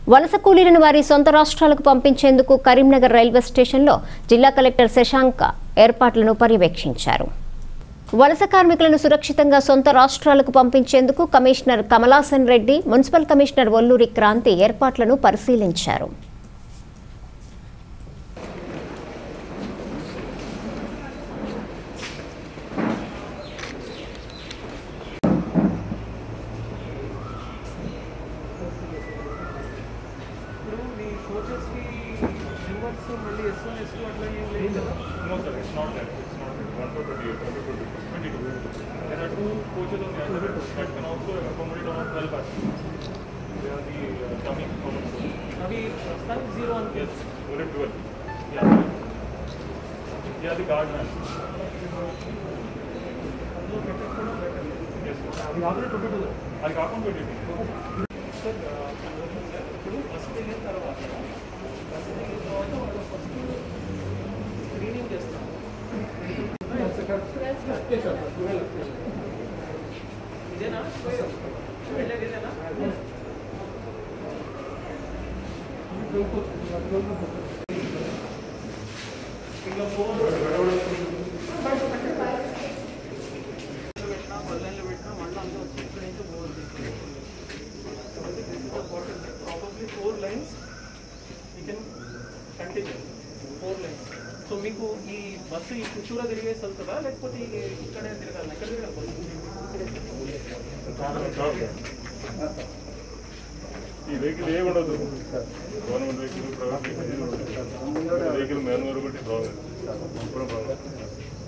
వలస కూలీలను వారి సొంత రాష్ట్రాలకు పంపించేందుకు కరీంనగర్ రైల్వే స్టేషన్లో జిల్లా కలెక్టర్ శశాంక్ ఏర్పాట్లను పర్యవేక్షించారు వలస కార్మికులను సురక్షితంగా సొంత రాష్ట్రాలకు పంపించేందుకు commissioner Kamalasan Reddy municipal commissioner Olluri Kranthi ఏర్పాట్లను పరిశీలించారు ఇప్పుడు మీ కోచెస్కి రివర్స్ మళ్ళీ ఎస్ వన్ ఎస్ టూ అట్లా ఏం లేదు కదా No, sir, it's not that. It's not that. One to twenty-eight, one to twenty, twenty-two. There are two coaches on the other that can also accommodate around twelve passengers. They are the uh, coming common coaches. అవి ప్రస్తుతానికి zero అని Yes, only twelve. Yeah. Yeah, the guard man. అందులో పెట్టకపోవడం better Yes, sir. అది కాకుండా twenty two అది కాకుండా twenty-two. Sir ఇప్పుడు bus దిగిన తర్వాత బస్సు దిగిన తర్వాత వాళ్ళు ఫస్ట్ స్క్రీనింగ్ చేస్తాం ఇదేనా వెళ్ళేది ఇదేనా ఇంకా ఫోన్ పెట్టినా ఆన్లైన్లో పెట్టినా మళ్ళీ అందరూ వచ్చి ఇక్కడ నుంచి పోవాలి కాబట్టి this is important probably four lines you can continue four lines so మీకు ఈ బస్సు ఈ చుట్టూరా తిరిగేసి వెళ్తుందా లేకపోతే ఈ- ఇక్కడే తిరగాలి ఎక్కడ తిరగాలి బస్సు ఈ వెహికల్ ఏ ఉండదు government vehicle private vehicle vehicle manual బట్టి ప్రాబ్లం ప్రాబ్లం